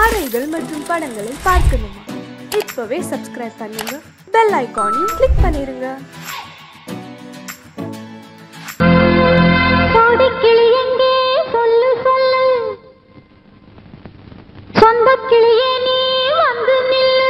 பாடல்கள் மற்றும் படங்களை பார்க்கணுமா இப்பவே சப்ஸ்கிரைப் பண்ணுங்க பெல் ஐகானையும் கிளிக் பண்ணிருங்க கோடிக்கிளி எங்கே சொல்லு சொல்லு சொந்த கிளியே நீ வந்து நில்லு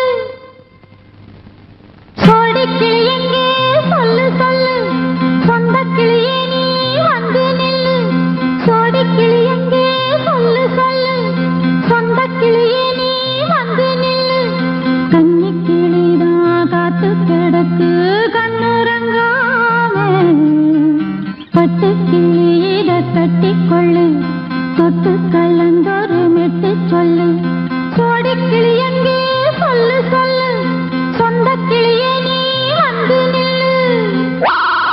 கோடிக்கிளி எங்கே சொல்லு சொல்லு சொந்த கிளியே நீ வந்து நில்லு கோடிக்கிளி எங்கே சொல்லு சொல்லு சொந்த கிளியே நீ வந்து நில்லு கன்னி கிளிதான் காத்து கிடக்கு கண்ணுறங்காம பட்டு கிளியிட கட்டிக்கொள்ளு தொட்டு கலந்தொரு மெட்டு சொல்லு கோடி கிளி எங்கே சொல்லு சொல்லு சொந்த கிளியே நீ வந்து நில்லு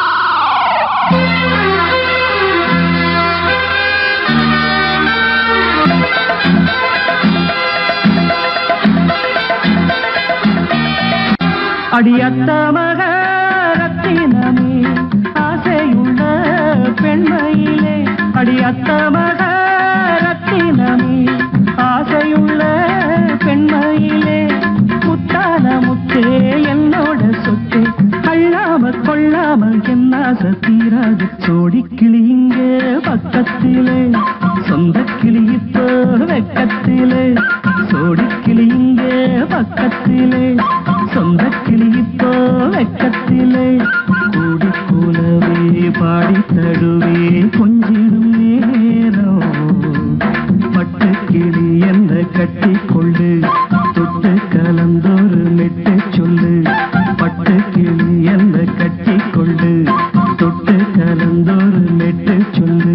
அடியத்த மகரத்தினமே ஆசையுள்ள பெண்மையிலே அடியத்த மகரத்தினமே ஆசையுள்ள பெண்மையிலே முத்தான முத்தே என்னோட சொத்து கள்ளாம கொள்ளாம என்ன தீராது சோடி கிளி இங்கே பக்கத்திலே சொந்த கிளி இப்போ வெக்கத்திலே சோடி கிளி இங்கே பக்கத்திலே சொந்த கிளி இப்போ வெக்கத்திலே கூடி கூலவே பாடி தடுவே கொஞ்சிடும் நேரம் பட்டு கிளி என்ன கட்டி கொண்டு தொட்டு கலந்தொரு மெட்டு சொல்லு பட்டு கிளி என்ன கட்டி கொண்டு தொட்டு கலந்தொரு மெட்டு சொல்லு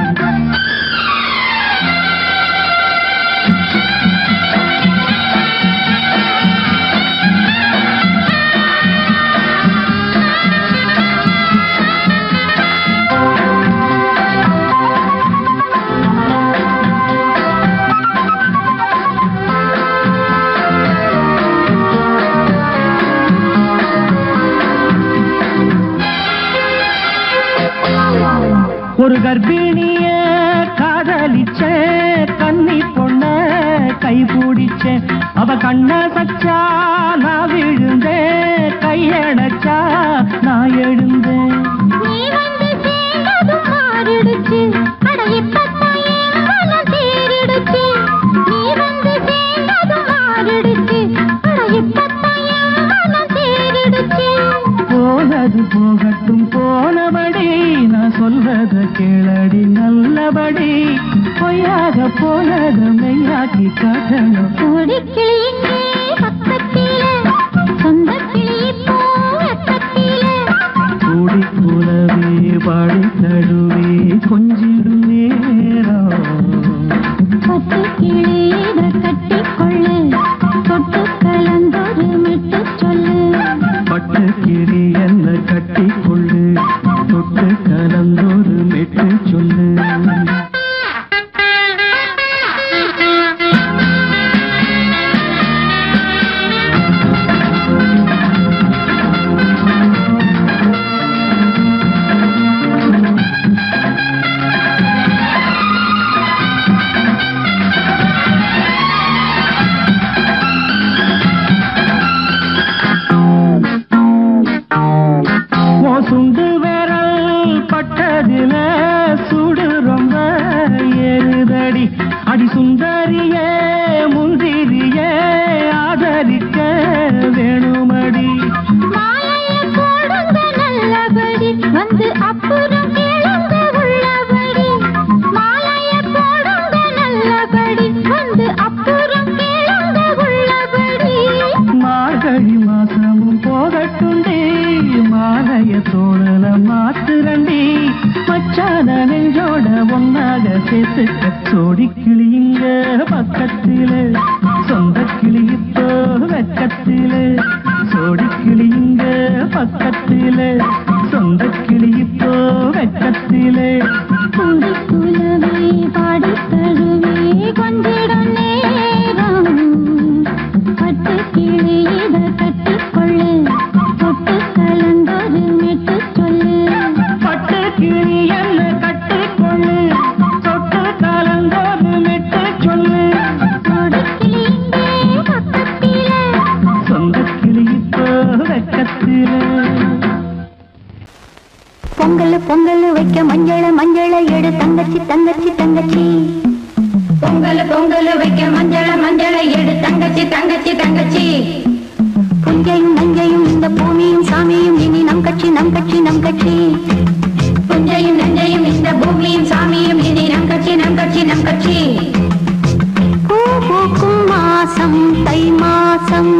ஒரு கர்ப்பிணிய காதலிச்ச கன்னி பொண்ண கை பிடிச்ச அவ கண்ண சச்சா நான் விழுந்தேன் கையடைச்சா நான் எழுந்தேன் நீ வந்து சேர்ந்ததும் மாறிடுச்சு அட இப்பத்தான் என் மனம் தேறிடுச்சு நீ வந்து சேர்ந்ததும் மாறிடுச்சு அட இப்பத்தான் என் மனம் தேறிடுச்சு போனது போகட்டும் போனபடி நான் சொல்றத கேளடி நல்லபடி பொய்யாக போனது மெய்யாக்கி காட்டணும் கோடிக்கிளி இங்கே பக்கத்திலே சொந்த கிளி இப்போ வெக்கத்திலே கூடி கூலவே பாடி தடுவே கொஞ்சிடும் நேரம் பட்டு கிளியிட கட்டிக்கொள்ளு தொட்டு கலந்தொரு மெட்டு சொல்லு பட்டு கிளி என்ன கட்டி கொள்ளு தொட்டு கலந்தொரு மெட்டு சொல்லு உன் சுண்டு விரல் பட்டதில சுடு ரொம்ப ஏறுதடி அடி சுந்தரியே முந்திரியே ஆதரிக்க வேணுமடி மாலைய போடுங்க நல்லபடி வந்து அப்புறம் கேளுங்க உள்ளபடி மாலைய போடுங்க நல்லபடி வந்து அப்புறம் கேளுங்க உள்ளபடி மார்கழி மாசமும் போகட்டுண்டி மாலைய தோழல மாத்துரண்டி மச்சான நெஞ்சோட ஒன்னாக சேர்த்துக்க சோடி கிளிங்க பக்கத்திலே சொந்த கிளி இப்போ வெக்கத்திலே சோடி கிளிங்க பக்கத்திலே சொந்த கிளி இப்போ வெக்கத்திலே கூடி குலவே பாடி தழுவே கொஞ்சிடும் நேரம் பட்டு கிளியிட கட்டிக்கொள்ளு தொட்டு கலந்தொரு மெட்டு சொல்லு பட்டு கிளி என்ன கட்டிக்கொள்ளு தொட்டு கலந்தோடு மெட்டு சொல்லு கோடி கிளி தங்கச்சி தங்கச்சி தங்கச்சி பொங்கல் பொங்கல் வைக்க மஞ்சள மஞ்சள எடு தங்கச்சி தங்கச்சி தங்கச்சி புஞ்சையும் நஞ்சையும் இந்த பூமியும் சாமியும் இனி நம் கட்சி நம் கட்சி நம் கட்சி புஞ்சையும் நஞ்சையும் இந்த பூமியும் சாமியும் இனி நம் கட்சி நம் கட்சி நம் கட்சி பூ பூக்கும் மாசம் தை மாசம்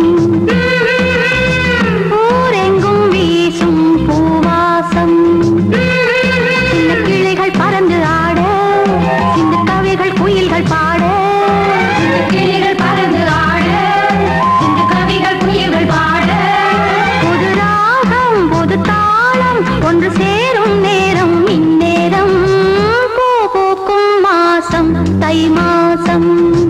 ஊரெங்கும் வீசும் பூவாசம் சின்ன கிளைகள் பறந்து ஆட சின்ன கவிகள் குயில்கள் பாட கிளிகள் பறந்து ஆட இந்த கவிகள் குயில்கள் பாட புது ராகம் புது தாளம் ஒன்று சேரும் நேரம் இந்நேரம் பூ பூக்கும் மாசம் தை மாசம்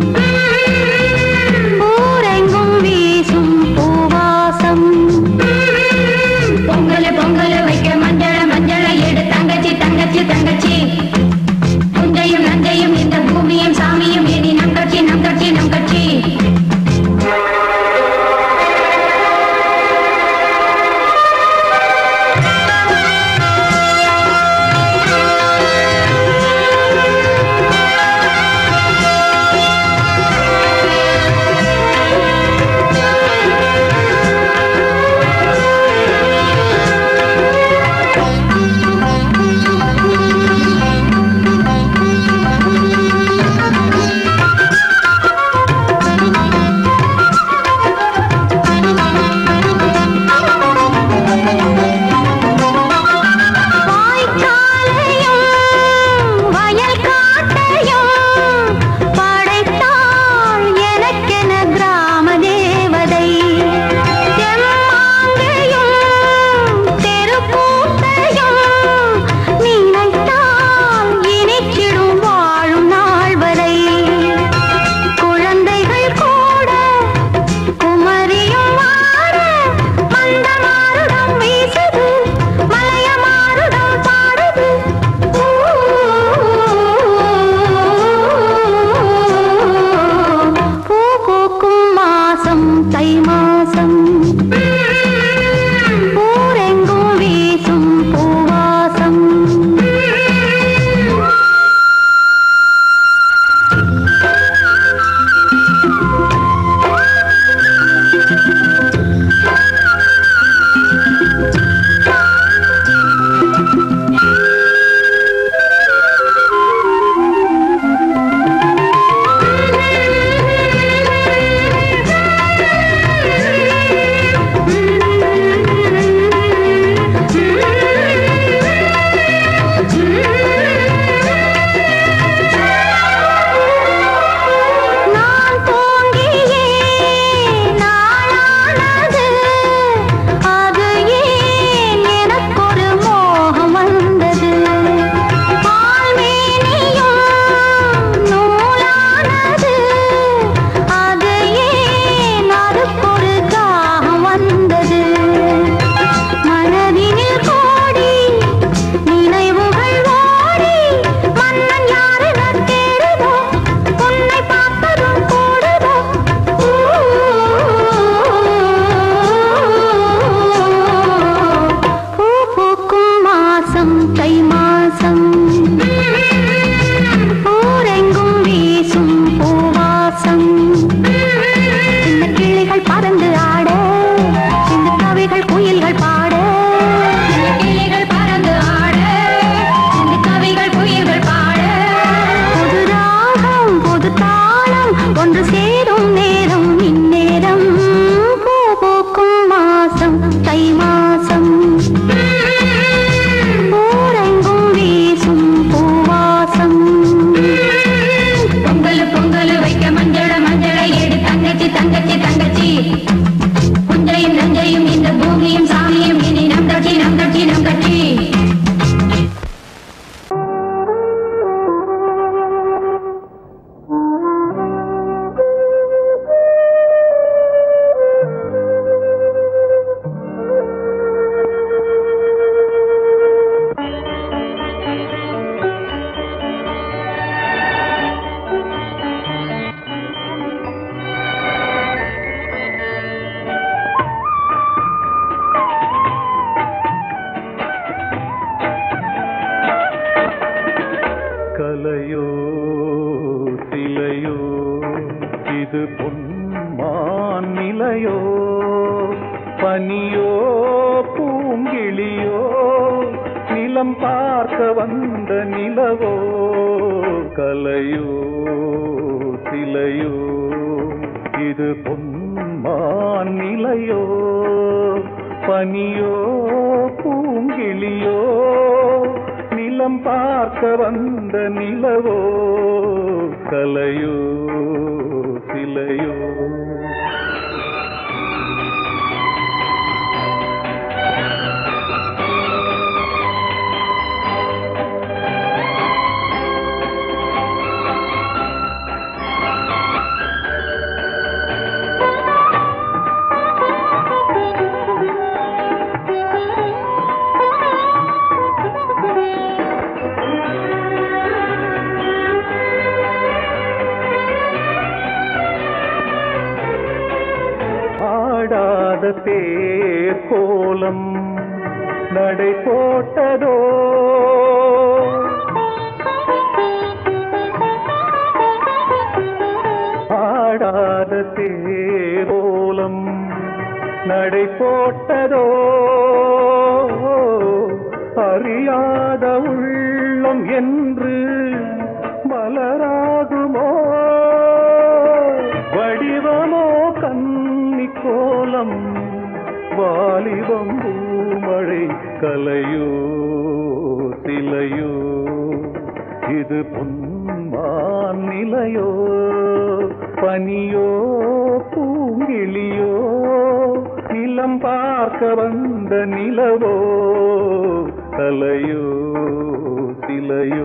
ஊரெங்கும் வீசும் பூவாசம் பொங்கல் பொங்கல் வைக்க மஞ்சள மஞ்சள எடு தங்கச்சி தங்கச்சி தங்கச்சி புஞ்சையும் நஞ்சையும் இந்த பூமியும் சாமியும் இனி நம் கட்சி நம் கட்சி நம் கட்சி இது பொன்மான் நிலையோ பனியோ பூங்கிளியோ நிலம் பார்க்க வந்த நிலவோ கலையோ சிலையோ இது பொன்மான் நிலையோ பனியோ பூங்கிளியோ நிலம் பார்க்க வந்த நிலவோ கலையோ சிலையோ ஆடாத தேர் கோலம் நடை போட்டதோ ஆடாத தேரோலம் நடை போட்டதோ அறியாத உள்ளம் என்று மலராகுமோ வடிவமோ கன்னி கோலம் வாலிபம் பூமழை கலையோ சிலையோ இது பொன்மான் நிலையோ பனியோ பூங்கிளியோ நிலம் பார்க்க வந்த நிலவோ கலையோ சிலையோ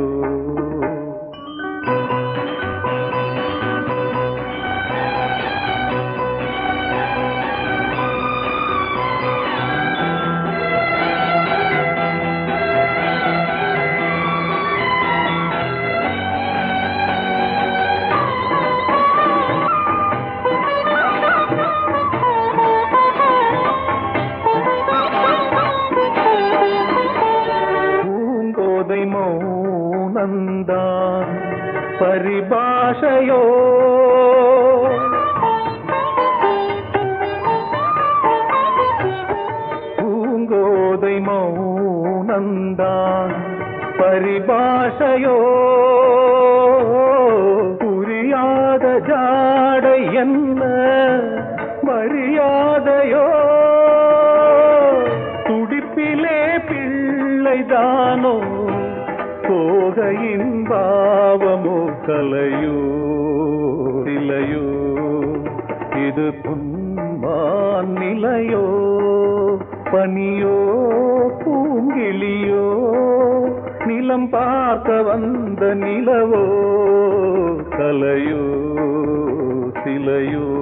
பூங்கோதை மௌனந்தான் பரிபாஷையோ பூங்கோதை மௌனந்தான் பரிபாஷையோ புரியாத ஜாடை என்ன மரியாதையோ துடிப்பிலே பிள்ளைதானோ கோகையின் பாவமோ கலையோ இலையோ இது புன்மான் நிலையோ பனியோ பூங்கிளியோ நிலம் பார்க்க வந்த நிலவோ கலையோ சிலையோ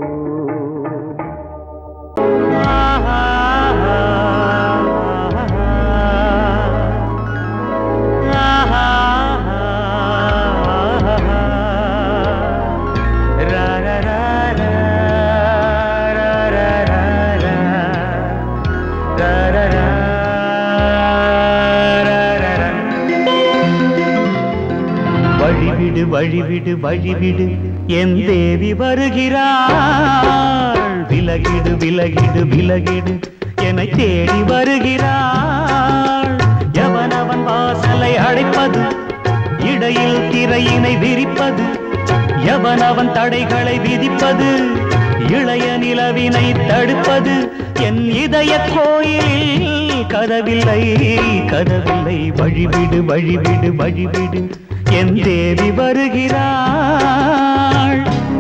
வழிவிடு வழிவிடு வழிவிடு என் தேவி வருகிறாள் விலகிடு விலகிடு விலகிடு என்னை தேடி வருகிறாள் எவனவன் வாசலை அடைப்பது இடையில் திரையினை விரிப்பது எவனவன் தடைகளை விதிப்பது இளைய நிலவினை தடுப்பது என் இதய கோயிலில் கதவில்லை கதவில்லை வழிவிடு வழிவிடு வழிவிடு என் தேவி வருகிறாள்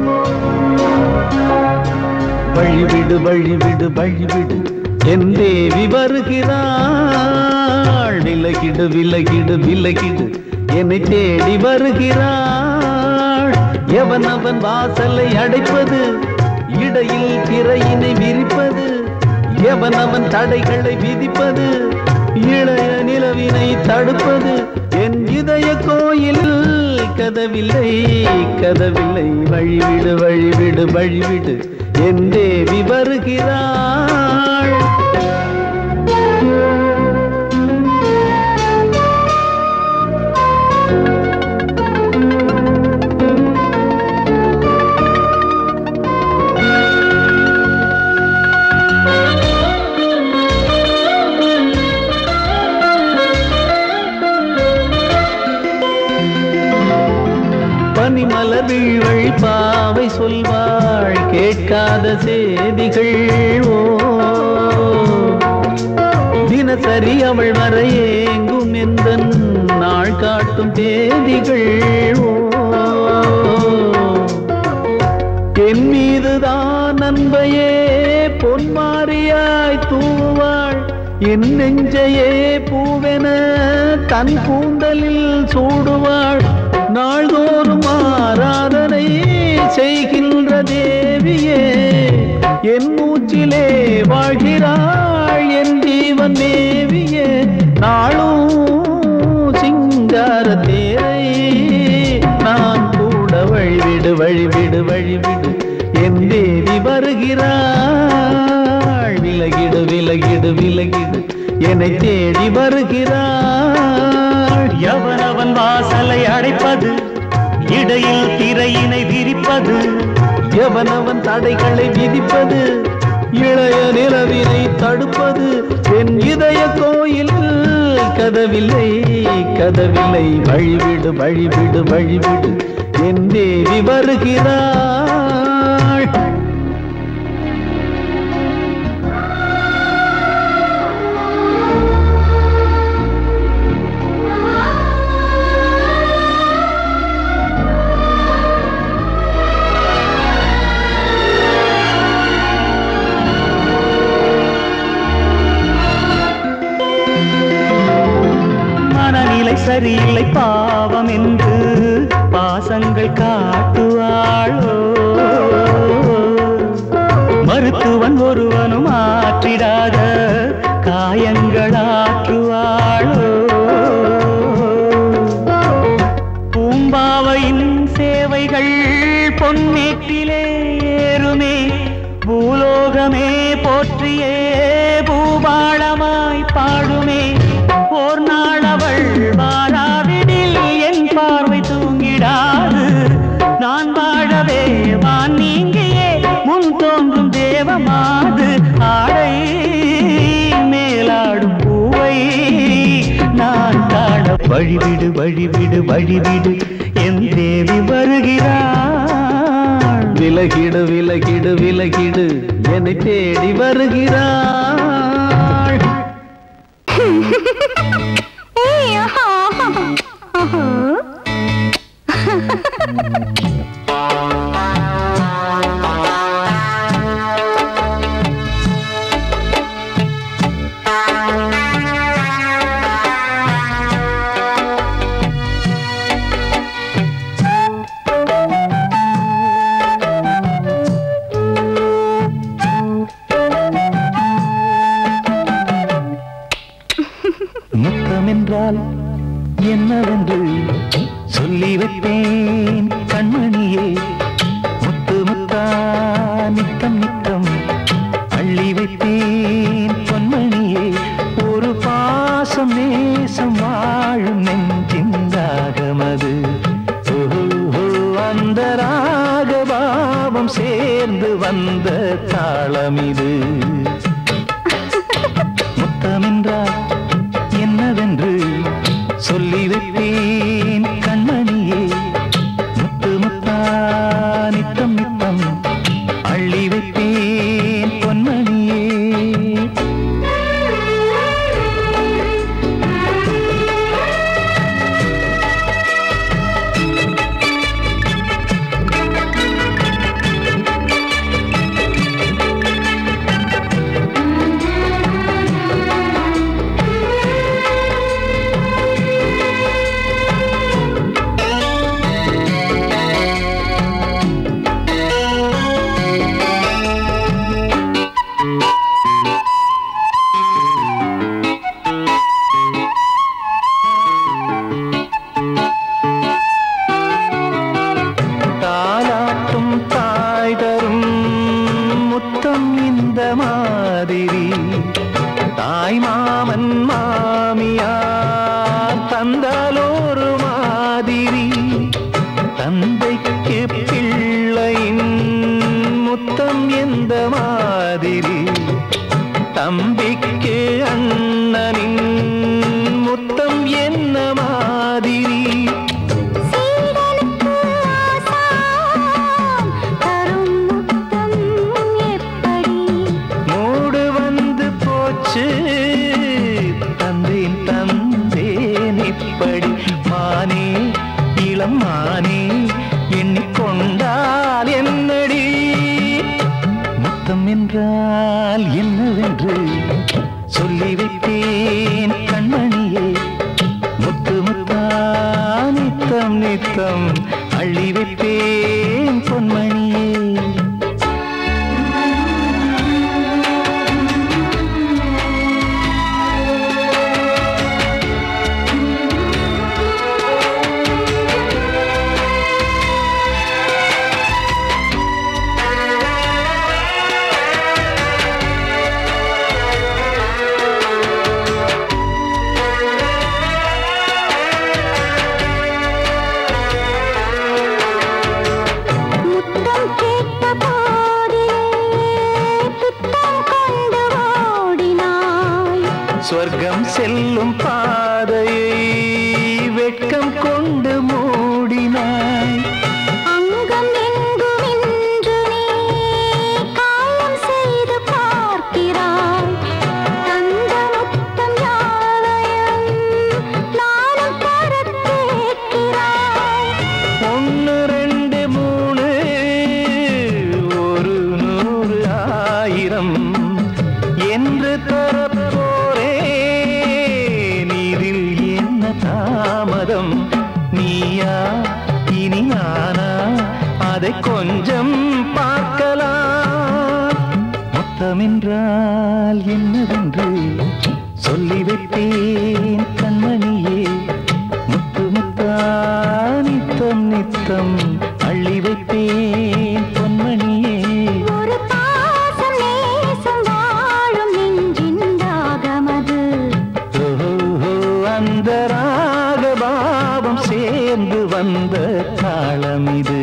வழிவிடு வழிவிடு வழிவிடு என் தேவி வருகிறாள் விலகிடு விலகிடு விலகிடு என்னை தேடி வருகிறாள் எவன் அவன் வாசலை அடைப்பது இடையில் திரையினை விரிப்பது எவன் அவன் தடைகளை விதிப்பது இளைய நிலவினை தடுப்பது என் இதய கோயில் கதவில்லை கதவில்லை வழிவிடு வழிவிடு வழிவிடு என் தேவி வருகிறாள் சொல்வாள் கேட்காத செய்திகள் ஓ தினசரி அவள் வர ஏங்கும் எந்த நாள் காட்டும் தேதிகள் ஓ என் மீதுதான் அன்பையே பொன்மாரியாய் தூவாள் என் நெஞ்சையே பூவென தன் கூந்தலில் சூடுவாள் நாள்தோறும் ஆராதனை செய்கின்ற தேவியே என் மூச்சிலே வாழ்கிறாள் என் ஜீவன் தேவியே நாளும் சிங்கார தேரை நான் கூட வழிவிடு வழிவிடு வழிவிடு என் தேவி வருகிறாள் விலகிடு விலகிடு விலகிடு என்னை தேடி வருகிறாள் எவனவன் வாசலை அடைப்பது இடையில் திரையினை விரிப்பது எவனவன் தடைகளை விதிப்பது இளைய நிலவினை தடுப்பது என் இதய கோயில் கதவில்லை கதவில்லை வழிவிடு வழிவிடு வழிவிடு என் தேவி வருகிறாள் மனநிலை சரியில்லை பாவம் என்று பாசங்கள் காட்டுவாளோ மருத்துவன் ஒருவனும் ஆற்றிடாத காயங்களாற்றுவாளோ பூம்பாவையின் சேவைகள் பொன்னேட்டிலே ஏறுமே பூலோகமே போற்றியே பூபாளமாய் பாடுமே ஓர் நாள் அவள் வாராவிடில் என் பார்வை தூங்கிடாது நான் வாழவே வான் நீங்கியே முன் தோன்றும் தேவமாது ஆடை மேலாடும் பூவை நான் காண வழிவிடு வழிவிடு வழிவிடு என் தேவி வருகிறாள் விலகிடு விலகிடு விலகிடு என்னை தேடி வருகிறாள் ஏய், ஆஹா, ஆஹா. முத்தம் என்றால் என்னவென்று சொல்லி வைப்பேன் கண்மணியே முத்து முத்தா நித்தம் நித்தம் அள்ளி வைப்பேன் பொன்மணியே ஒரு பாசம் நேசம் வாழும் நெஞ்சின் ராகமது ஓஹோ, அந்த ராகபாவம் சேர்ந்து வந்த தாளம் இது முத்தமென்றால் என்னவென்று சொல்லி வைப்பேன் கண்மணியே முத்து முத்தா நித்தம் நித்தம் அள்ளி வைப்பேன் பொன்மணியே தாலாட்டும் தாய் தரும் முத்தம் இந்த மாதிரி தாய் மாமன் மாமியார் தந்தாலோரு மாதிரி தந்தைக்கு பிள்ளையின் முத்தம் எந்த மாதிரி தம்பிக்கு அண்ணனின் முத்தம் என்ன மாதிரி சீடனுக்கு ஆசான் முத்தம் என்றால் என்னவென்று சொல்லி வைத்தேன் கண்மணியே முத்து முத்தா நித்தம் நித்தம் அள்ளி வைப்பேன் பொன்மணியே முத்தம் கேட்ட போதிலே துத்தம் கொண்டு ஓடினாய் சொர்க்கம் செல்லும் பாதையை வெட்கம் கொண்டு மூடினாய் அங்கம் எங்கும் இன்று நீ காயம் செய்து பார்க்கிறாய் தந்த முத்தம் யாவையும் நானும் தரக் கேட்கிறாய் ஒன்று ரெண்டு மூணு ஒரு நூறு ஆயிரம் என்று தரப்போரே நீரில் என்ன தாமதம் நீயா இனி நானா அதை கொஞ்சம் பார்க்கலாம் மொத்தமென்றால் என்னவென்று சொல்லி வைத்தேன் கண்மணியே முத்து முத்தா நித்தம் நித்தம் அள்ளி வைப்பேன் பொன்மணியே ஒரு பாசம் நேசம் வாழும் நெஞ்சின் தாகமது ஓஹோ, அந்த ராகபாவம் சேர்ந்து வந்த தாளம் இது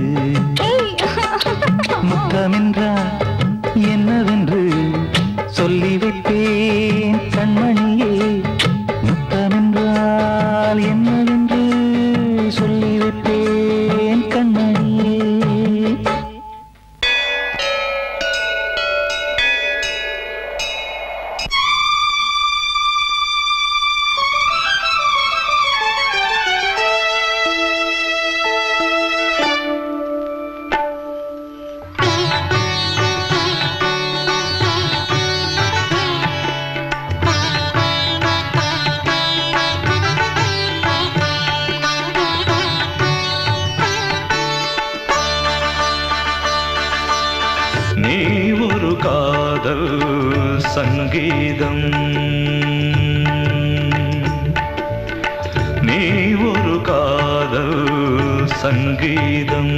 முத்தமென்றால் என்னவென்று சொல்லி வைப்பேன் கண்மணியே முத்தமென்றால் என்னவென்று சொல்லி வைப்பேன் கண்மணியே நீ ஒரு காதல் சங்கீதம் நீ ஒரு காதல் சங்கீதம்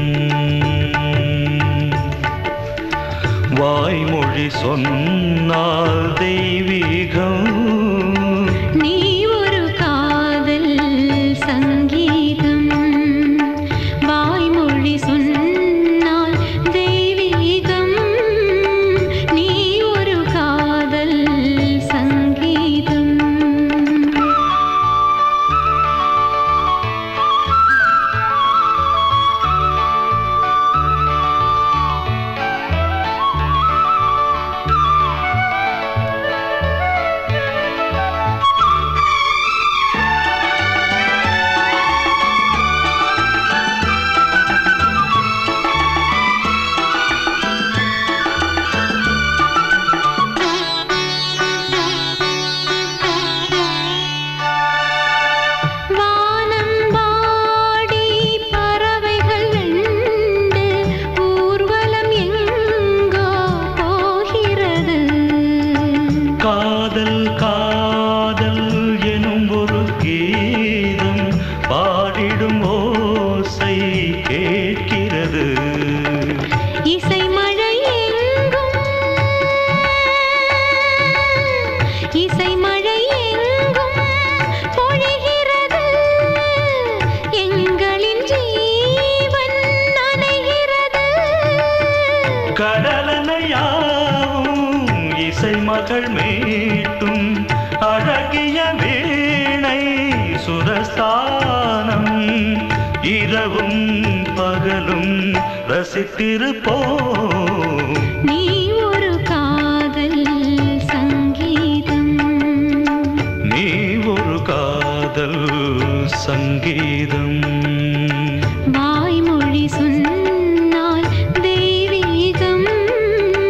வாய்மொழி சொன்னால் தெய்வீகம் நீ ஒரு காதல் சங்கீதம் வாய்மொழி சொன்னால் தெய்வீகம் நீ ஒரு காதல் சங்கீதம் வானம் வாடி பறவைகள் வெண்டு ஊர்வலம் எங்கோ போகிறது காதல் காதல் எனும் ஒரு கீதம் பாடிடும் ஓசை கேட்கிறது இசை மழை எங்கும் இசை மழை எங்கும் பொழிகிறது எங்களின் ஜீவன் நனைகிறது கடலனையாவும் இசை மகள் மீட்டும் அழகிய வீணை சுரஸ்தானம் இரவும் பகலும் ரசித்திருப்போம் நீ ஒரு காதல் சங்கீதம் நீ ஒரு காதல் சங்கீதம் வாய்மொழி சொன்னால் தெய்வீகம்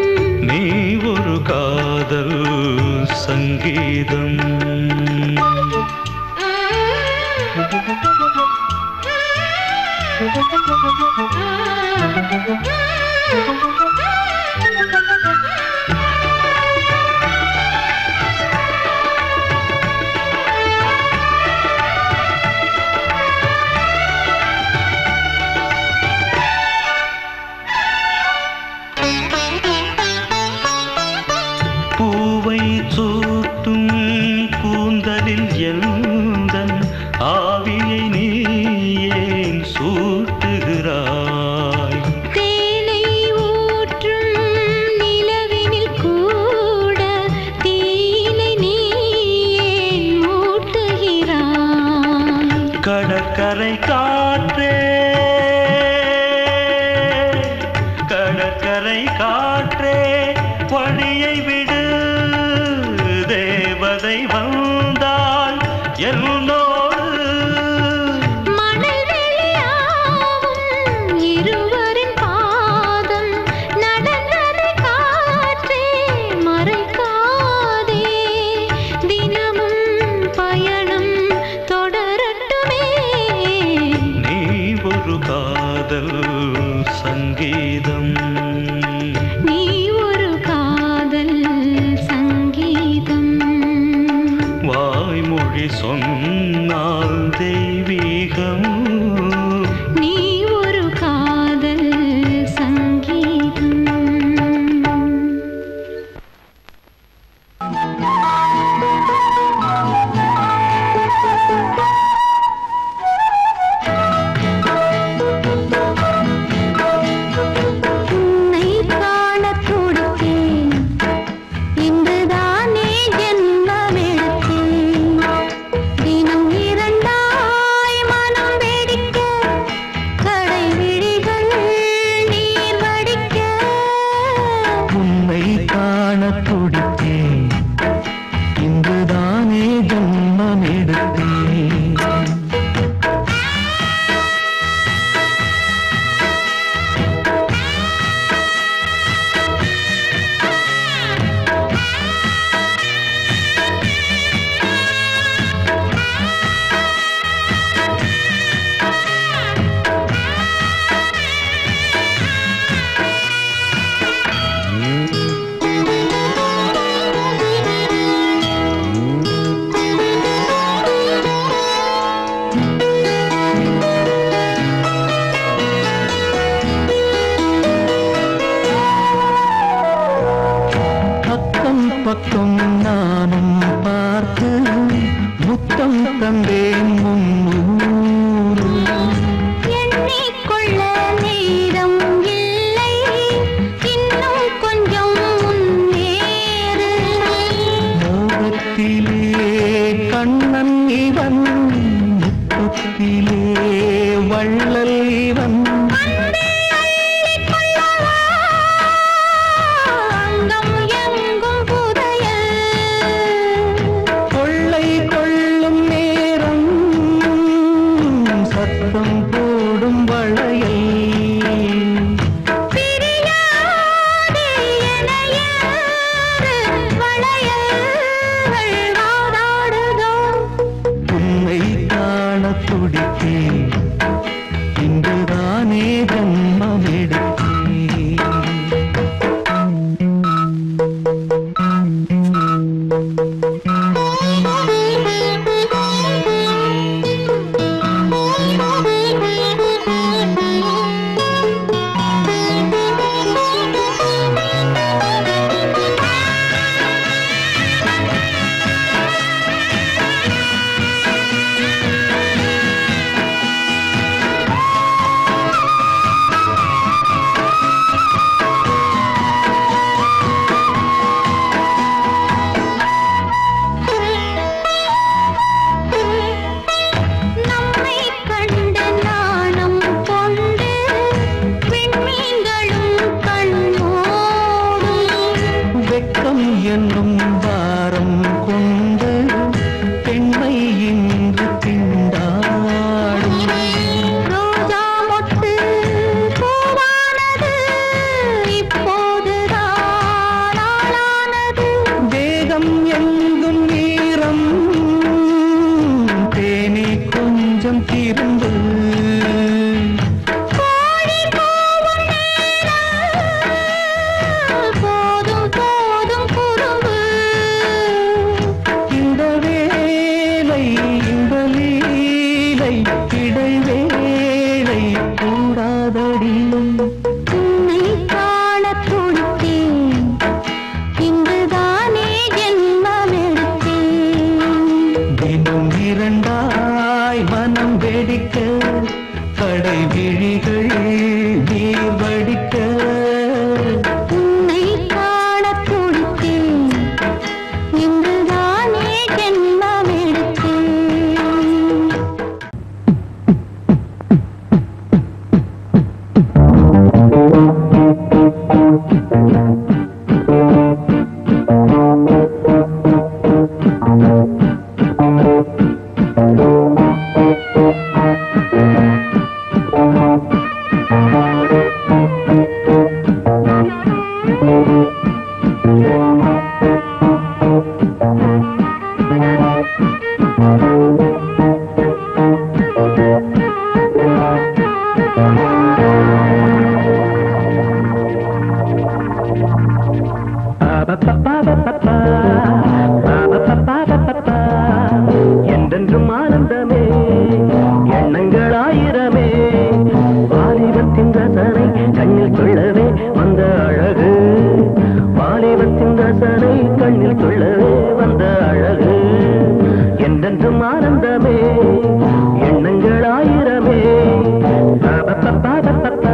கடற்கரை காற்றே கடற்கரை காற்றே வழியை விடு தேவதை வந்தால் என்னோடு மணல் வெளியாகும் இருவரின் பாதம் நடந்தது காற்றே மறைக்காதே தினமும் பயணம் தொடரட்டுமே நீ ஒரு காதல் சங்கீதம் நீ ஒரு காதல் சங்கீதம் வாய்மொழி சொன்னால் தெய்வீகம் நீ ஒரு காதல் சங்கீதம் உன்னை காணத் துடித்தேன். இன்றுதானே ஜென்மமெடுத்தேன். தினம் இரண்டாய் மனம் வெடிக்க, கடை விழிகள் நீர் வடிக்க. உன்னை காண துடித்தேன் இன்றுதானே ஜன்மம் எடுத்தேன் அக்கம் பக்கம் நானும் பார்த்து முத்தம் தந்தேன் முன்னூறு எண்ணிக்கொள்ள நேரம் இல்லை இன்னும் கொஞ்சம் முன்னேறு மோகத்திலே கண்ணன் இவன் முத்தத்திலே வள்ளல் இவன் அங்கம் எங்கும் புதையல் கொள்ளை கொள்ளும் நேரம் சத்தம் போடும் வளையல் பிரியாதே எனையாறு வளையல்கள் வாதாடுதோ உன்னை காண துடித்தேன் இன்றுதானே ஜன்மம் எடுத்தேன் நம்மை கண்டு நாணம் கொண்டு விண்மீன்களும் கண்ணோடும் வெட்கம் என்னும் பாரம் கொண்டு பெண்மை இன்று திண்டாடும் ரோஜா மொட்டு பூவானது இப்போதுதான் ஆளானது தேகம் எங்கும் ஈரம் தேனி கொஞ்சம் திருந்து கோழி கூவும் நேரம் போதும் போதும் குறும்பு என்றென்றும் ஆனந்தமே எண்ணங்கள் ஆயிரமே வாலிபத்தின் ரசனை கண்ணில் கொள்ளவே வந்த அழகு வாலிபத்தின் ரசனை கண்ணில் கொள்ளவே வந்த அழகு என்றென்றும் ஆனந்தமே எண்ணங்கள் ஆயிரமே பா-பா-பா-பா-பா-பா.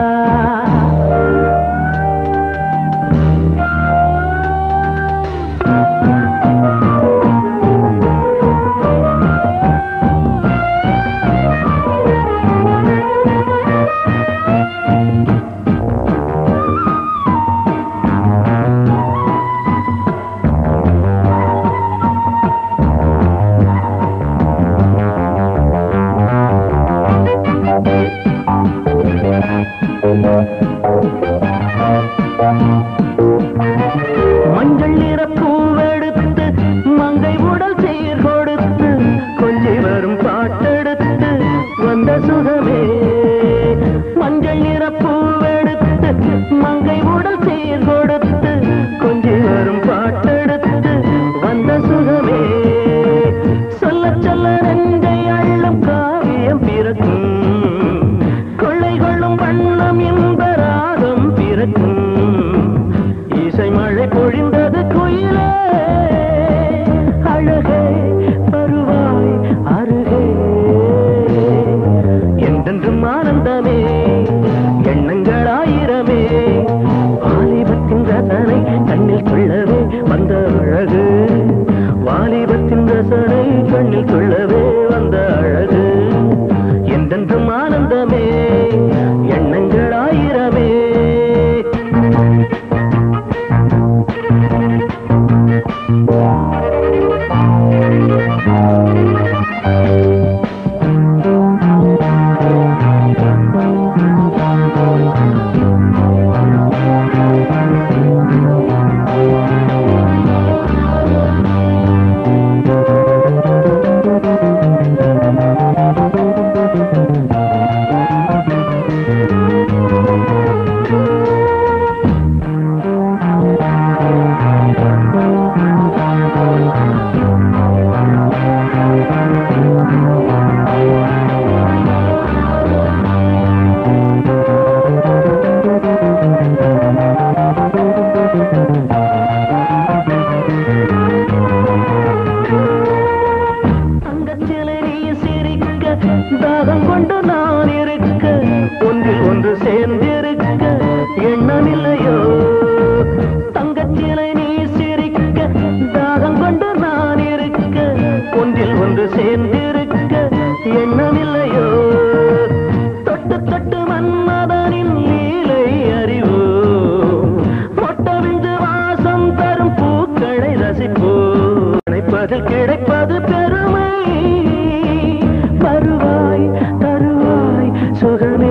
மஞ்சள் நிற பூவெடுத்து மங்கை உடல் சீர் கொடுத்து கொஞ்சி வரும் பாட்டெடுத்து வந்த சுகமே மஞ்சள் நிற பூவெடுத்து மங்கை உடல் சீர் கொடுத்து கொஞ்சி வரும் பாட்டெடுத்து வந்த சுகமே சொல்ல சொல்ல நெஞ்சை அள்ளும் காவியம் பிறக்கும் கொள்ளை கொள்ளும் வண்ணம் இன்ப ராகம் பிறக்கும் இசை மழை பொழிந்தது குயிலே அழகே வருவாய் அருகே என்றென்றும் ஆனந்தமே எண்ணங்கள் ஆயிரமே வாலிபத்தின் ரசனை கண்ணில் கொள்ளவே வந்த அழகு வாலிபத்தின் ரசனை கண்ணில் கொள்ளவே வந்த அழகு என்றென்றும் ஆனந்தமே எண்ணங்கள் ஆயிரமே தங்கச்சிலை நீ சிரிக்க தாகம் கொண்டு நான் இருக்க ஒன்றில் ஒன்று சேர்ந்திருக்க எண்ணமில்லையோ தங்கச்சிலை நீ சிரிக்க தாகம் கொண்டு நான் இருக்க ஒன்றில் ஒன்று சேர்ந்திருக்க எண்ணமில்லையோ தொட்டு தொட்டு மன்மதனின் லீலை அறிவோ மொட்டவிந்து வாசம் தரும் பூக்களை ரசிப்போ நினைப்பதில் கிடைப்பது பெருமை வருவாய் தருவாய் சுகமே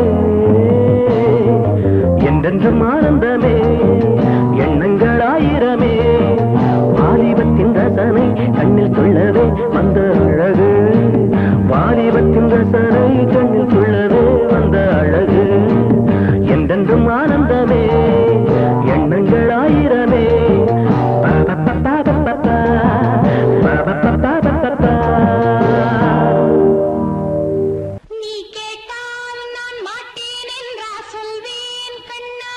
என்றென்றும் ஆனந்தமே எண்ணங்கள் ஆயிரமே வாலிபத்தின் ரசனை கண்ணில் கொள்ளவே வந்த அழகு வாலிபத்தின் ரசனை கண்ணில் கொள்ளவே வந்த அழகு என்றென்றும் ஆனந்தமே எண்ணங்கள் ஆயிரமே பா-பா-பா-பா-பா-பா. பா-பா-பா-பா-பா-பா. நீ கேட்டால் நான் மாட்டேன் என்றா சொல்வேன் கண்ணா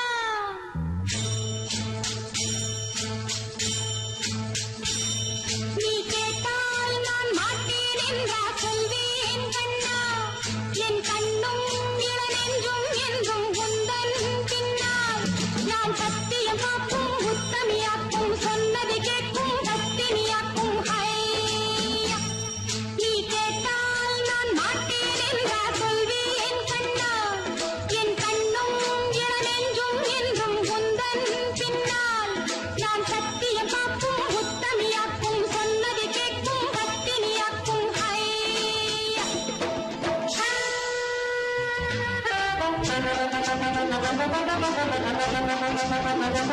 நீ கேட்டால் நான் மாட்டேன் என்றா சொல்வேன் கண்ணா என் கண்ணோ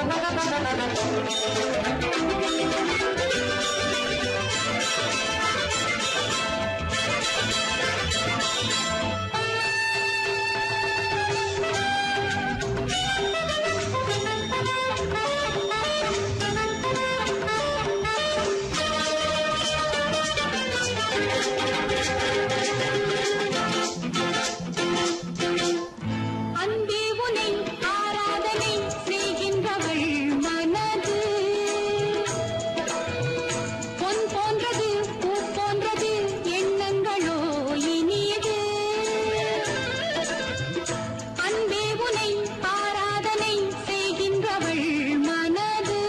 அன்பே உனை ஆராதனை செய்கின்றவள் மனது பொன் போன்றது பூ போன்றது எண்ணங்களோ இனியது அன்பே உனை ஆராதனை செய்கின்றவள் மனது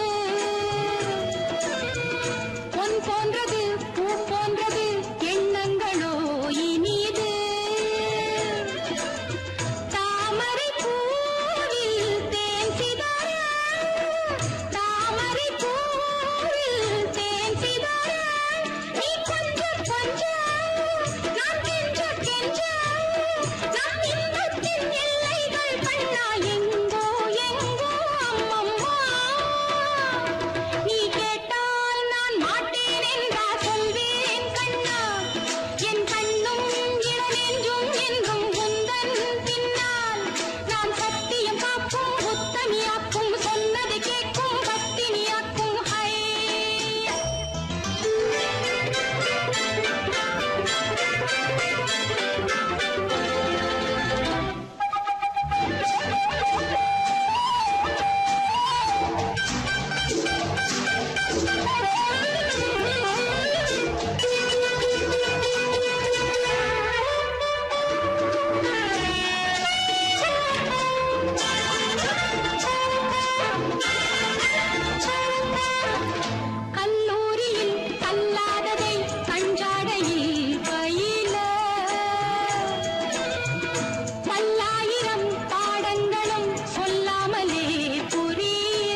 பொன் போன்றது பூ போன்றது எண்ணங்களோ இனியது தாமரை பூவில் தேன் சிதற தாமரை பூவில் தேன் சிதற நீ கொஞ்ச கொஞ்ச நான் கெஞ்ச கெஞ்ச நம் இன்பத்தின் எல்லைகள் கண்ணா எங்கோ எங்கோ அம்மம்மா நீ கேட்டால் நான் மாட்டேன் என்றா சொல்வேன் கண்ணா என் கண்ணும் இளநெஞ்சும் என்றும் உந்தன் பின்னால் நான் சத்தியம் காக்கும் உத்தமியாக்கும் சொன்னதை கேட்கும் பத்தினியாக்கும் ஹை கல்லூரியில் கல்லாததை கஞ்சாடையில் பயில பல்லாயிரம் பாடங்களும் சொல்லாமலே புரிய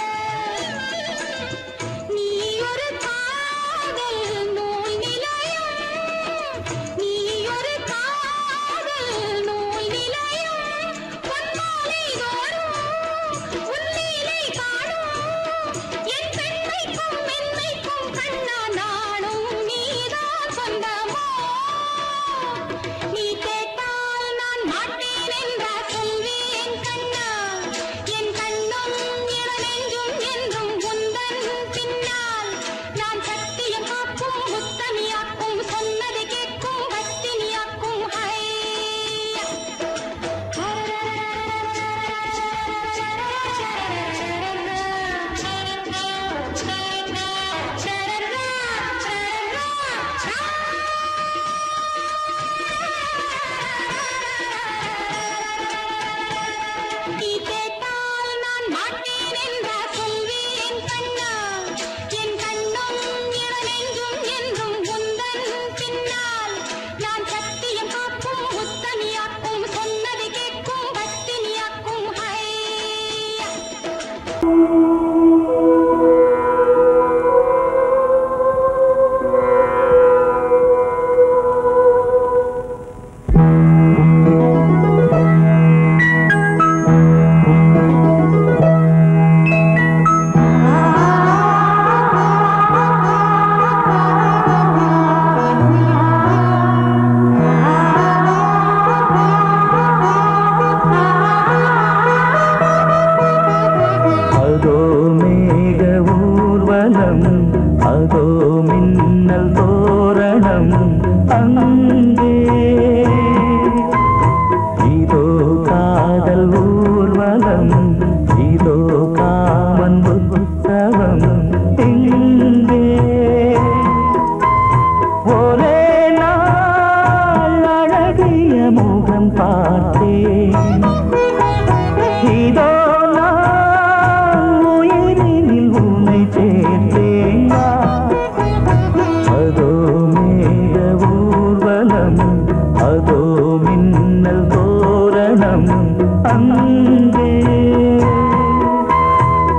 நீ ஒரு காதல் நூல் நிலையம் நீ ஒரு காதல் நூல் நிலையம் பொன்மாலை தோறும் உன்னிலை காணும் என் பெண்மைக்கும் மென்மைக்கும் கண்ணா நானும் நீதான் சொந்தமோ நீ கேட்டால் நான் மாட்டேன் என்றா சொல்வேன் கண்ணா என் கண்ணும் இளநெஞ்சும் என்றும் உந்தன் பின்னால் நான் சத்தியம் காக்கும் உத்தமியாக்கும் சொன்னதை கேட்கும் பத்தினியாக்கும் ஹை நீ கேட்டால் நான் மாட்டேன் என்றா சொல்வேன் கண்ணா என் கண்ணும் இளநெஞ்சும் என்றும் உந்தன் பின்னால் நான் சத்தியம் காக்கும் உத்தமியாக்கும் சொன்னதை கேட்கும் பத்தினியாக்கும் ஹை அதோ மேக ஊர்வலம் அதோ மின்னல் தோரணம் அங்கே இதோ காதல் ஊர்வலம் இதோ காமன் உற்சவம் இங்கே ஒரே நாள் அழகிய முகம் பார்த்தேன் இதோ நான் உயிரினில் உன்னை சேர்த்தேன் அதோ மேக ஊர்வலம் அதோ மின்னல் தோரணம் அங்கே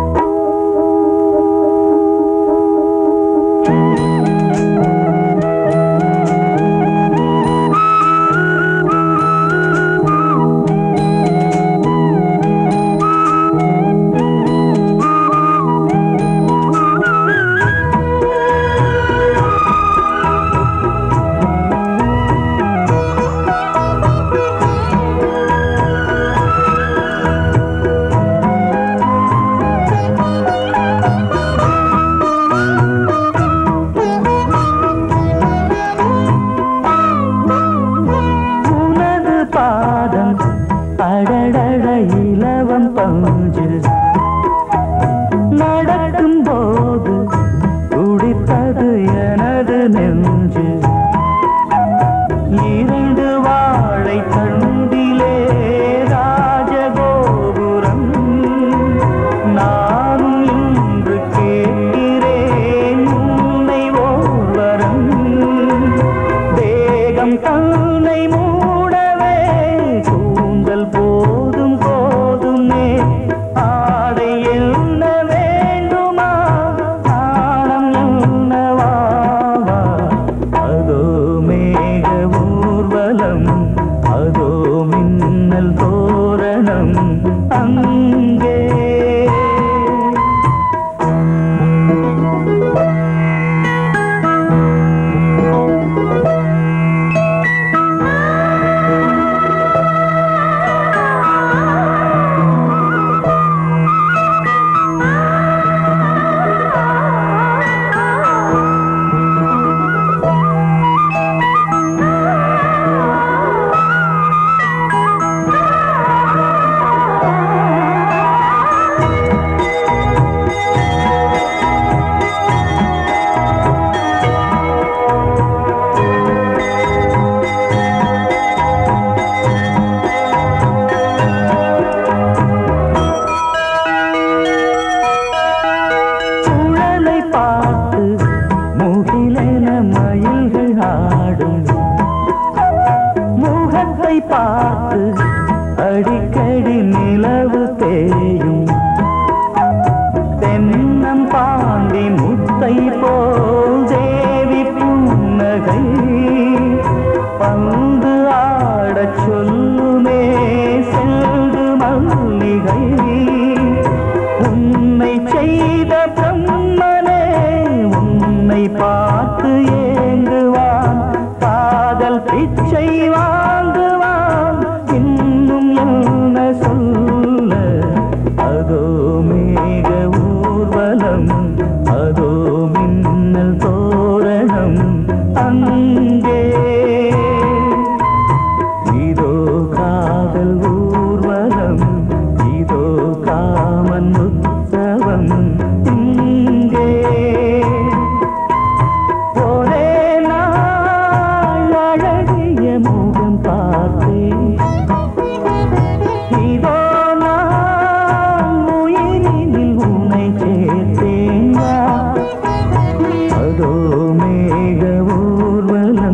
மேக ஊர்வலம் அதோ மின்னல் தோரணம் அங்கே இதோ காதல் ஊர்வலம் இதோ காமன் உற்சவம் இங்கே ஒரே நாள் அழகிய முகம் பார்த்தேன் இதோ நான் உயிரினில் உன்னை சேர்த்தேன் வா. அதோ மேக ஊர்வலம்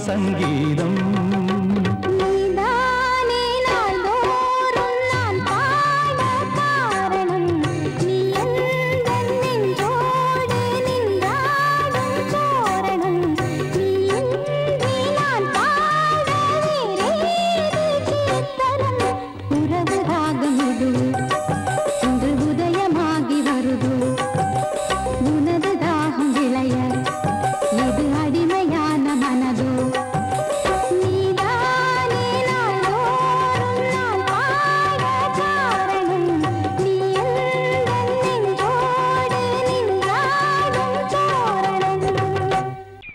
சங்கீதம் நீதானே நாள்தோறும் நான் பாட காரணம் நீ எந்தன் நெஞ்சோடு நின்றாடும் தோரணம் நீ இன்றி நான் பாட வேறேது கீர்த்தனம் உறவு ராகம் இது இன்று உதயமாகி வருது உனது தாகம் விளைய இது அடிமையான மனதோ நீதானே நாள்தோறும் நான் பாட காரணம் நீ எந்தன் நெஞ்சோடு நின்றாடும் தோரணம்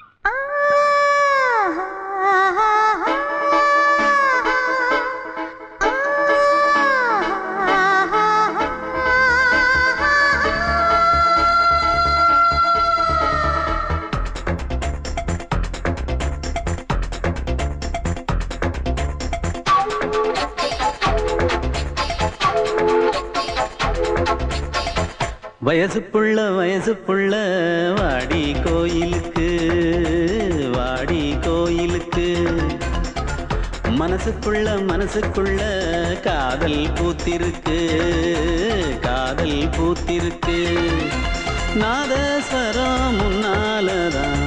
வயசு புள்ள வயசு புள்ள வாடி கோயிலுக்கு வாடி கோயிலுக்கு மனசுக்குள்ள மனசுக்குள்ள காதல் பூத்திருக்கு காதல் பூத்திருக்கு நாதஸ்வரம் முன்னாலதான்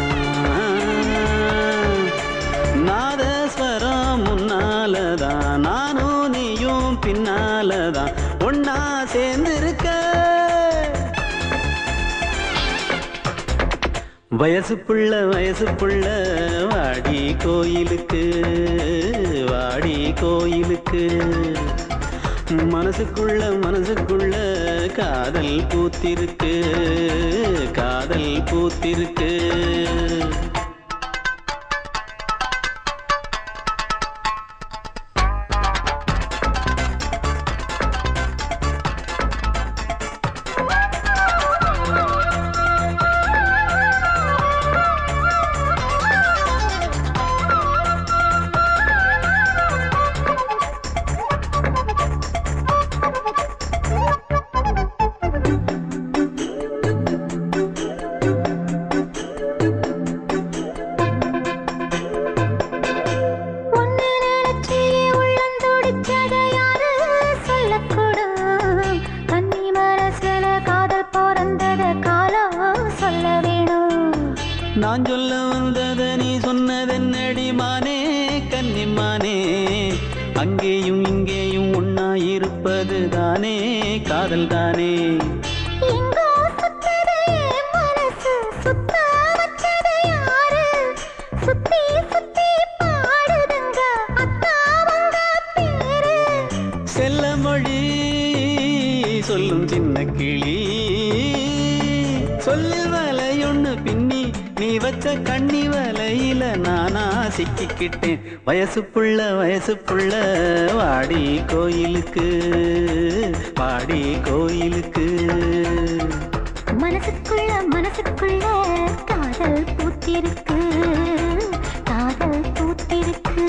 நாதஸ்வரம் முன்னாலதான் நானும் நீயும் பின்னாலதான் ஒன்னா சேர்ந்திருக்க வயசு புள்ள வயசு புள்ள வாடி கோயிலுக்கு வாடி கோயிலுக்கு மனசுக்குள்ள மனசுக்குள்ள காதல் பூத்திருக்கு காதல் பூத்திருக்கு ஒன்னு நினைச்சு உள்ளம் துடிச்சத யாரு சொல்லக்கூடும் கன்னி மனசுல காதல் பிறந்தத காலம் சொல்ல வேணும் நான் சொல்ல வந்தத நீ சொன்னதென்னடி மானே கன்னிமானே அங்கேயும் இங்கேயும் ஒன்னா இருப்பது தானே காதல் தானே எங்கோ சுத்தது என் மனசு சுத்த வச்சது யாரு சுத்தி சுத்தி பாடுதுங்க அத்தாவங்க பேரு செல்ல மொழி சொல்லும் சின்ன கிளி சொல்லில் வலையொன்னு பின்னி நீ வச்ச கண்ணி வலையில நானா சிக்கிக்கிட்டேன் வயசு புள்ள வயசு புள்ள வாடி கோயிலுக்கு வாடி கோயிலுக்கு மனசுக்குள்ள மனசுக்குள்ள காதல் பூத்திருக்கு காதல் பூத்திருக்கு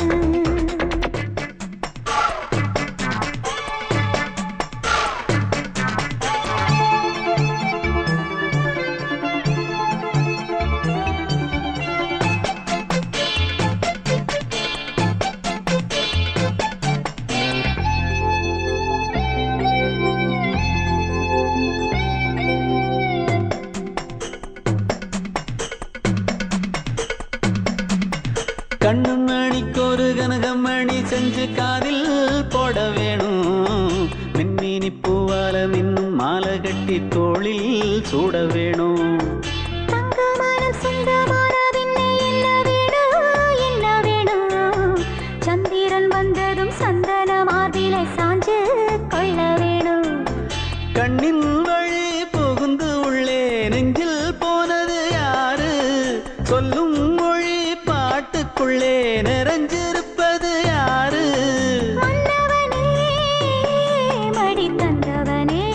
கண்ணு மணிக்கு ஒரு கனகமணி செஞ்சு காதில் போட வேணும் மின்மினி பூவால மின்னும் மாலை கட்டி தோளில் சூட வேணும் தங்கமனம் சொந்தமான பின்னே என்ன வேணும் என்ன வேணும் சந்திரன் வந்ததும் சந்தன மார்பிலை சாஞ்சு கொள்ள வேணும் கண்ணின் வழி புகுந்து உள்ளே நெஞ்சில் போனது யாரு சொல்லும் மொழி பாட்டுக்குள்ளே நிறைஞ்சிருப்பது யாரு மன்னவனே மடி தந்தவனே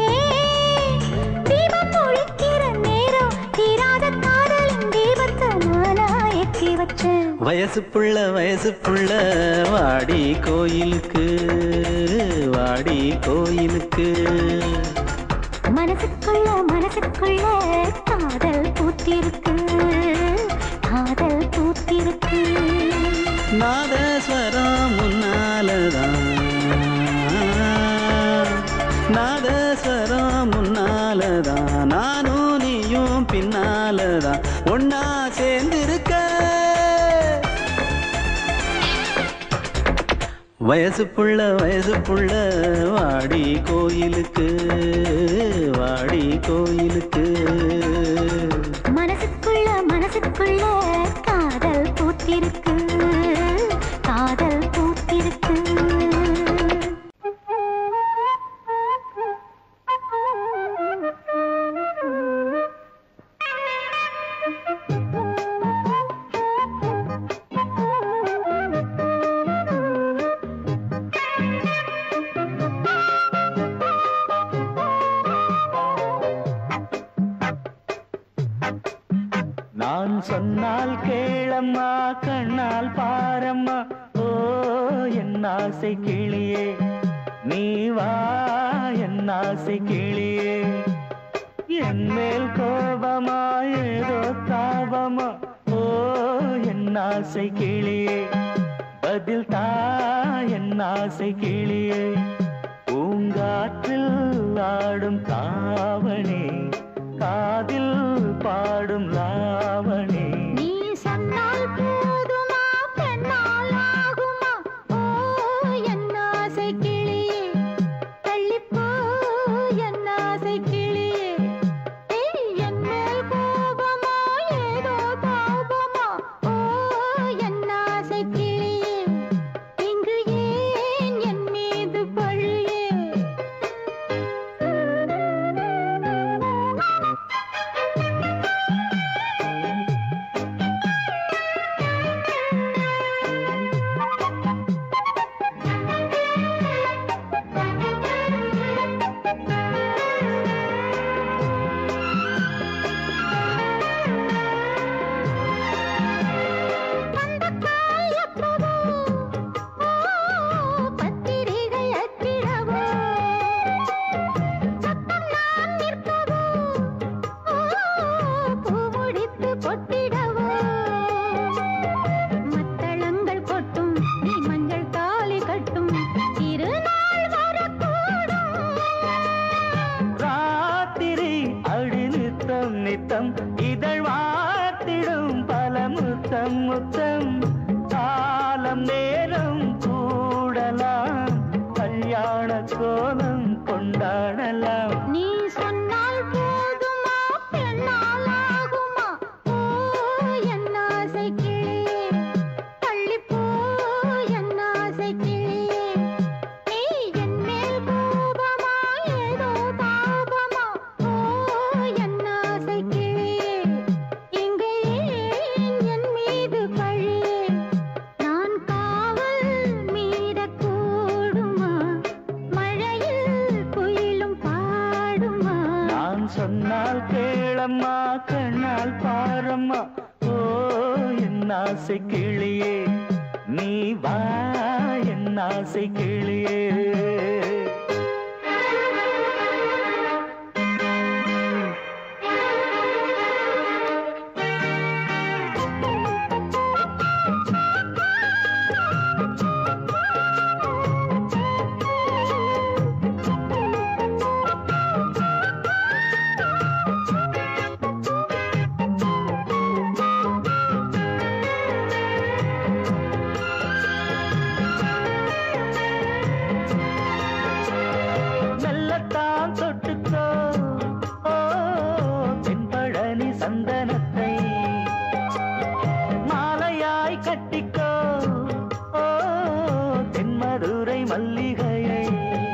தீபம் ஒழிக்கிற நேரம் தீராத காதலின் தீபத்தை நானா ஏற்றி வச்சேன் வயசு புள்ள வயசு புள்ள வாடி கோயிலுக்கு வாடி கோயிலுக்கு மனசுக்குள்ள மனசுக்குள்ள காதல் பூத்திருக்கு காதல் பூத்திருக்கு நாதஸ்வரம் முன்னாலதான் நாதஸ்வரம் முன்னாலதான் நானும் நீயும் பின்னாலதான் ஒன்னா சேர்ந்திருக்க வயசு புள்ள வயசு புள்ள வாடி கோயிலுக்கு வாடி கோயிலுக்கு மனசுக்குள்ள மனசுக்குள்ள காதல் பூத்திருக்கு காதல் பூத்திருக்கு நான் சொன்னால் கேளம்மா கண்ணால் பாரம்மா ஓ என் ஆசை கிளியே நீ வா என் ஆசை கிளியே என் மேல் கோபமா ஏதோ தாபமா ஓ என் ஆசை கிளியே பதில் தா என் ஆசை கிளியே பூங்காற்றில் ஆடும் தாவணி காதில் பாடும் லாவணி நீ சொன்னால் போதுமா பெண்ணால் ஆகுமா ஓ என் ஆசை கிளியே தள்ளிப்போ என் ஆசை கிளியே ஏய், என் மேல் கோபமா ஏதோ தாபமா ஓ என் ஆசை கிளியே இங்கு ஏன் என் மீது பழியே பந்தக்கால் எப்பவோ, ஓ, பத்திரிகை அச்சிடவோ, சத்தம் நான் நிற்கவோ, ஓ, பூ முடித்து பொட்டிடவோ. மத்தளங்கள் கொட்டும், நீ மஞ்சள் தாலி கட்டும், திருநாள் வரக்கூடும். ராத்திரி அடி நித்தம் நித்தம் இதழ் வாத்திடும் பல முத்தம் முத்தம் காலம் நேரம் கூடலாம் கல்யாண கோலம் கொண்டாடலாம் நீ சொன்னால் போதுமா பெண்ணால் ஆகுமா ஓ என் ஆசை கிளியே தள்ளிப்போ என் ஆசை கிளியே நீ என் மேல் கோபமா ஏதோ தாபமா ஓ என் ஆசை கிளியே இங்கே ஏன் என் மீது பழியே நான் காவல் மீறக்கூடுமா மழையில் குயிலும் பாடுமா நான் சொன்னால் கேளம்மா கண்ணால் பாரம்மா ஓ என் ஆசை கிளியே நீ வா என் ஆசை கிளியே மெல்லத்தான் தொட்டுக்கோ ஓ தென்பழனி சந்தனத்தை மாலையாய் கட்டிக்கோ ஓ தென்மதுரை மல்லிகையை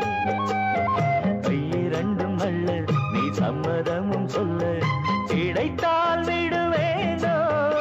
கையிரண்டும் அள்ள நீ சம்மதமும் சொல்ல கிடைத்தால் விடுவேனோ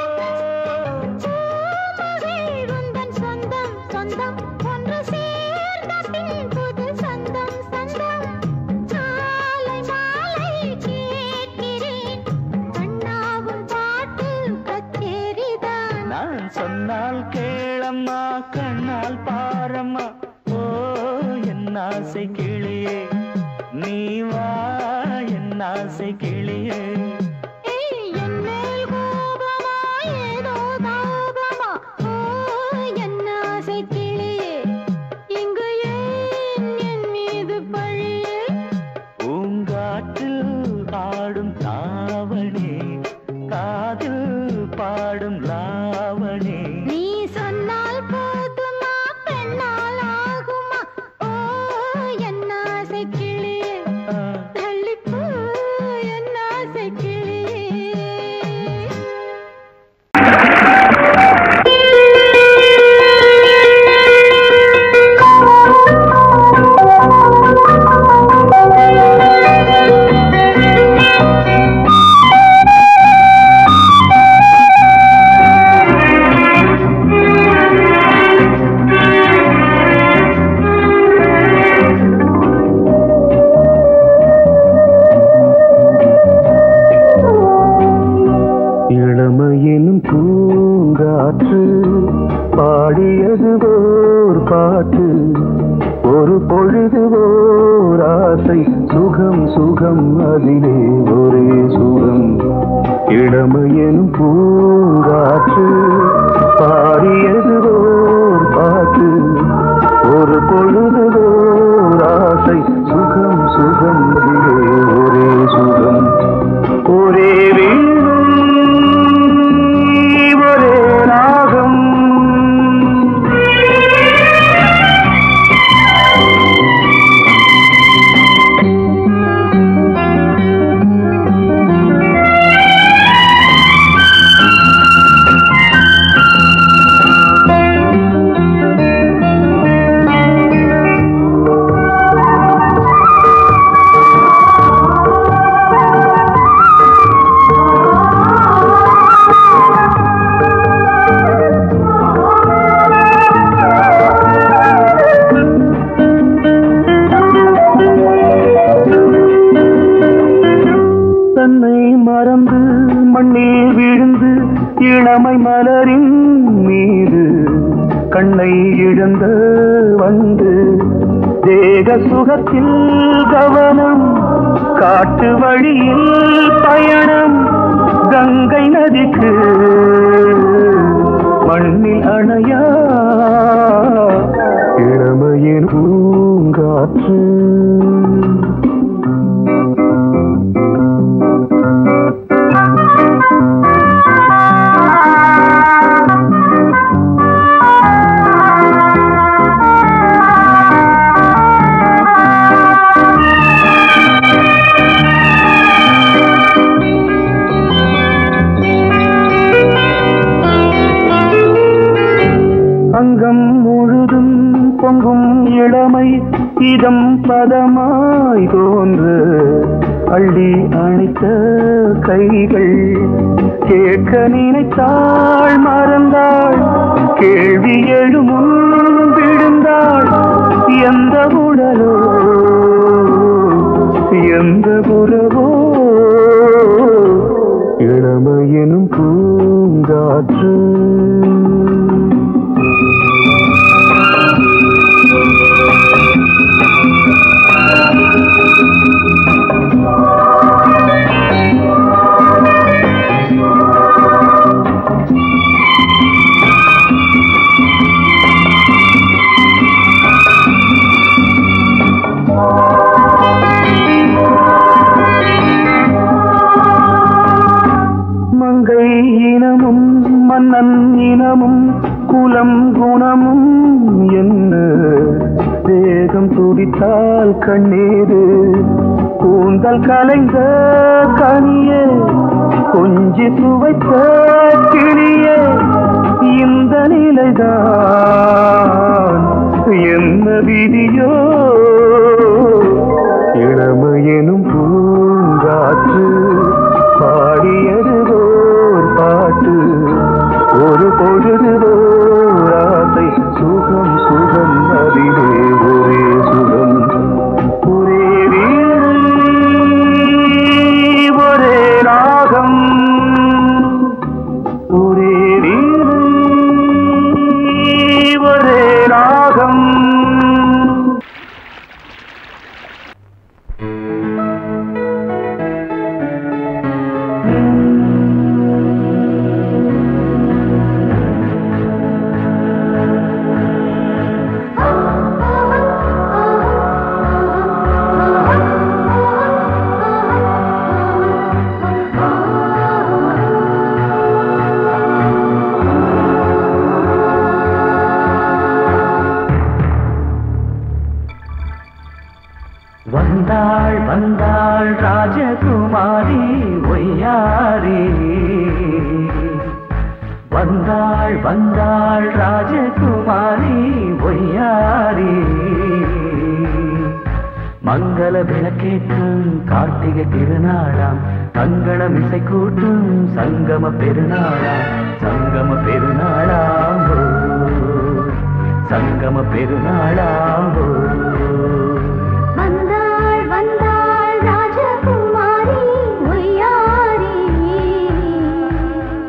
உந்தன் சொந்தம் சொந்தம் ஒன்று சேர்ந்த பின் புது சொந்தம் சொந்தம் காலை மாலை கேட்கிறேன் கண்ணாவும் பாட்டு கச்சேரிதான் நான் சொன்னால் கேளம்மா கண்ணால் பாரம்மா ஓ என் ஆசை கிளியே நீ வா என் ஆசை கிளியே ஏய், என் மேல் கோபமா ஏதோ தாபமா ஓ என் இளமையின் பூங்காற்று பாடியது ஓர் பாட்டு ஒரு பொழுது ஓர் ஆசை சுகம் சுகம் அதிலே ஒரே சுகம் இளமையின் பூங்காற்று பாடியது ஓர் பாட்டு ஒரு பொழுது ஓர் ஆசை சுகம் சுகம் அதிலே ஒரே சுகம் ஒரே வீணை, ஒரே ராகம் தன்னை மறந்து மண்ணில் விழுந்து இளமை மலரின் மீது கண்ணை இழந்த வந்து தேக சுகத்தில் கவனம் காட்டு வழியில் பயணம் கங்கை நதிக்கு மண்ணில் அணையா இளமையின் பூங்காற்று அங்கம் முழுதும் பொங்கும் இளமை இதம் பதமாய் தோன்று அள்ளி அணைத்த கைகள் கேட்க நினைத்தாள் மறந்தாள் கேள்வி எழுமுன் விழுந்தாள் எந்த உடலோ எந்த புறவோ இளமையெனும் பூங்காற்று மங்கை இனமும் மன்னன் இனமும் குலம் குணமும் என்ன வேகம் துடித்தால் கண்ணீரு கூந்தல் கலைந்த கனியே கொஞ்சி சுவைத்த கிளியே இந்த நிலைதான் என்ன விதியோ இளமையெனும் பூங்காற்று பாடியது ஓர் பாட்டு ஒரு பொழுது ஓர் ஆசை சுகம் சுகம் அதிலே ஒரே சுகம் ஒரே வீணை, ஒரே ராகம் ஒரே வீணை, ஒரே ராகம் வந்தாள் வந்தாள் ராஜகுமாரி ஒய்யாரி வந்தாள் வந்தாள் ராஜகுமாரி ஒய்யாரி மங்கள விளக்கேற்றும் கார்த்திகை திருநாளாம் தங்களம் இசை கூட்டும் சங்கம பெருநாளாம் சங்கம பெருநாளாம் ஓ. சங்கம பெருநாளாம் ஓ. வந்தாள் வந்தாள் ராஜகுமாரி ஒய்யாரி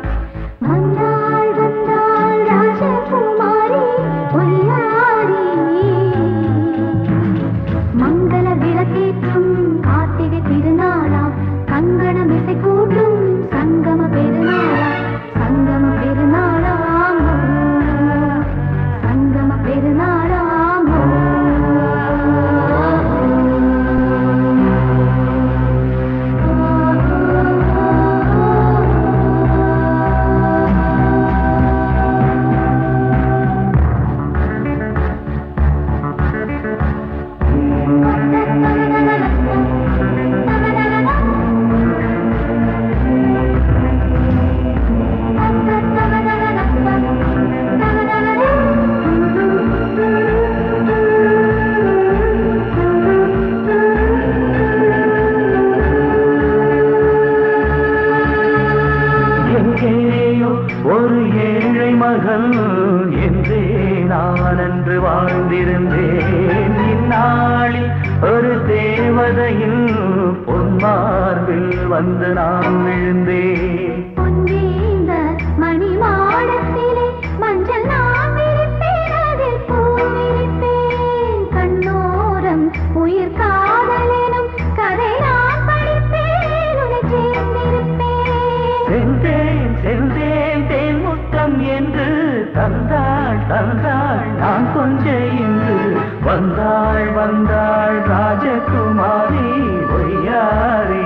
நீயோ ஒரு ஏழை மகள் என்றே நான் அன்று வாழ்ந்திருந்தேன் இந்நாளில் ஒரு தேவதையில் பொன்மார்பில் வந்து நான் விழுந்தேன் பொன்னேந்த மணி மாடத்திலே மஞ்சள் நான் விரிப்பேன் அதில் பூ விரிப்பேன் கண்ணோரம் உயிர் காதலெனும் கதை நான் படிப்பேன் உன்னை சேர்ந்திருப்பேன் சென்றேன் சென்றேன் தேன் முத்தம் என்று தந்தாள் தந்தாள் நான் கொஞ்ச இன்று வந்தாள் வந்தாள் ராஜகுமாரி ஒய்யாரி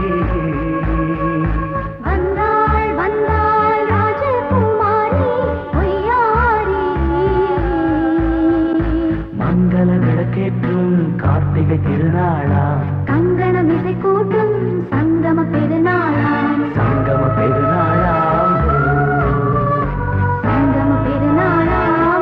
வந்தாள் வந்தாள் ராஜகுமாரி பொய்யாரி மங்கள விளக்கேற்றும் கார்த்திகை திருநாளா கங்கணம் இசை கூட்டும் சங்கம பெருநாளாம் சங்கம பெருநாளாம் சங்கம பெருநாளாம்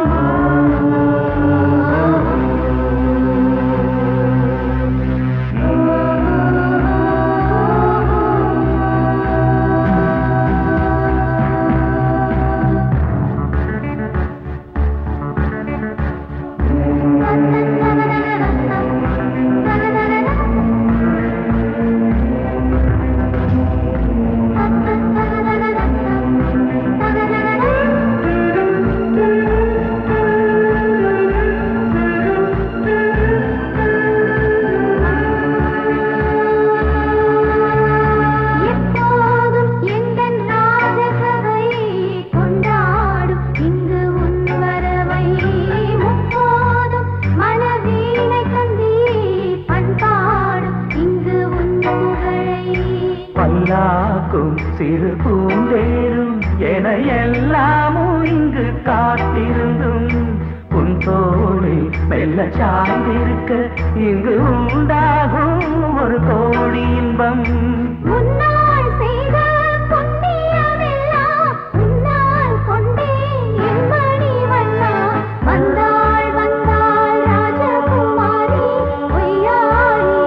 எப்போதும் எந்தன் ராஜசபை கொண்டாடும் இங்கு உன் வரவை முப்போதும் மனவீணை தந்தி பண்பாடும் இங்கு உன் புகழை பல்லாக்கும் சிறு பூந்தேரும் என எல்லாமும் இங்கு காத்திருந்தும் உன் தோழி மெல்ல சாய்ந்திருக்க இங்கு உண்டாகும் ஒரு கோடி இன்பம் முன்னால் செய்த புண்ணியமெல்லாம் உன்னால் கொண்டேன் என் மணி வண்ணா வந்தாள் வந்தாள் ராஜகுமாரி பொய்யாரி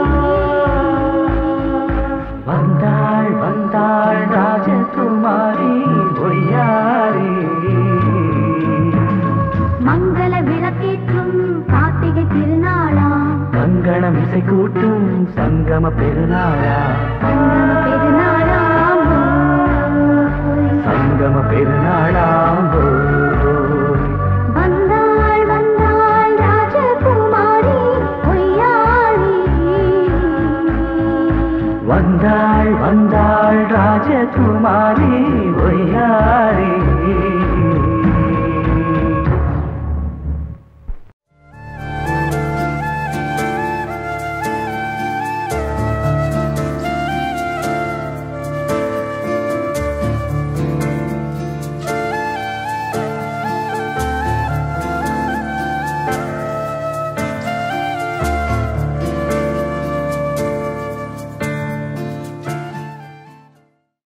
வந்தாள் வந்தாள் ராஜகுமாரி ஒய்யாரி மங்கள விளக்கேற்றும் கார்த்திகை திருநாளாம் கங்கணம் இசை கூட்டும் சங்கம பெருநாளா சங்கம பெருநாளாம் சங்கம பெருநாளாம்